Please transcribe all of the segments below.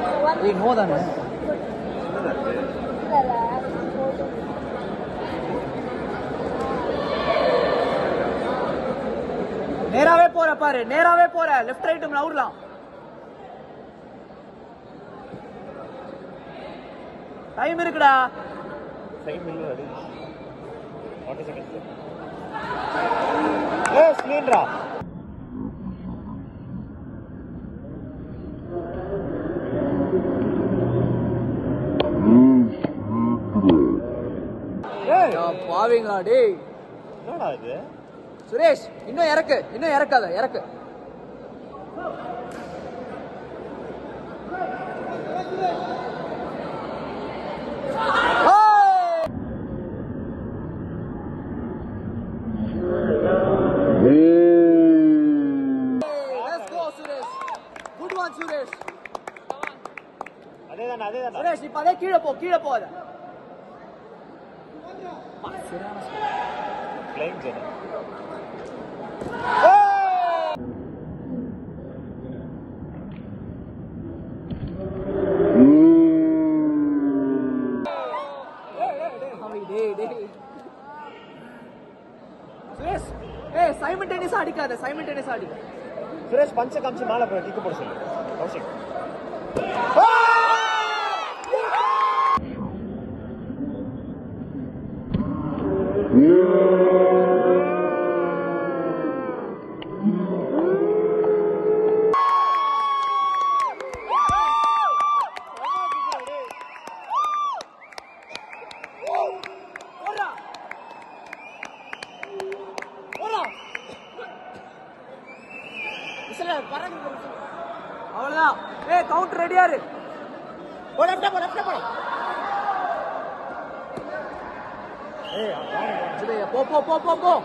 ஏய் நோ தானே நேராவே போற பாரு நேராவே போற லெஃப்ட் ரைட் நவுறலாம் டைம் இருக்குடா செகண்ட் மில்லு ரெடி ஃபார்ட்டி செகண்ட்ஸ் ஏ ஸ்க்ரீன்ரா ஏய் பாவீங்களா டேய் என்னடா இது சுரேஷ் இன்னும் இறக்கு இன்னும் இறக்காத இறக்கு Hey! Let's go, Suresh. Good one, Suresh. அதேதானே அதேதானே Suresh இப்ப அதே கீழே போ கீழே போகாத ஃப்ளைங் ஜெட் டேய் டேய் சுரேஷ் ஏய் சைமன் டென்னிஸ் அடிக்காத சைமன் டென்னிஸ் அடிக்காத சுரேஷ் பஞ்ச காமிச்சு மேலே போய் கிக்கு போட சொல்லு கௌஷிக் போடா போடா விசில பறந்து அவ்வளவுதான் ஏய் கவுண்டர் ரெடியா இரு போ லெஃப்ட் போ லெஃப்ட் போ ஏய் சுரேஷ் போ போ போ போ போ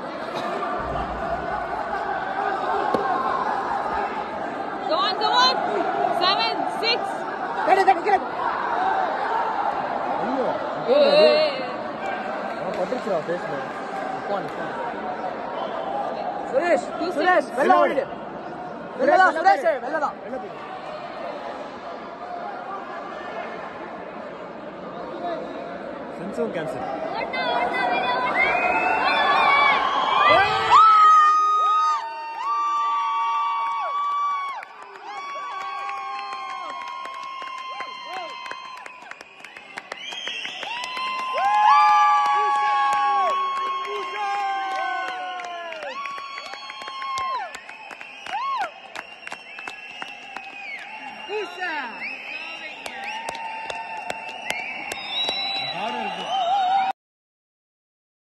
Go on, go on. Seven, six. கேடு கேடு கேடு Hey. பட்டுச்சுடா ஃபேஸ்ல phone phone Suresh Two Suresh seconds. வெள்ள ஓடிடு வெள்ளதான் சுரேஷ் வெள்ளதான் சென்சும் கேன்சல் Usha!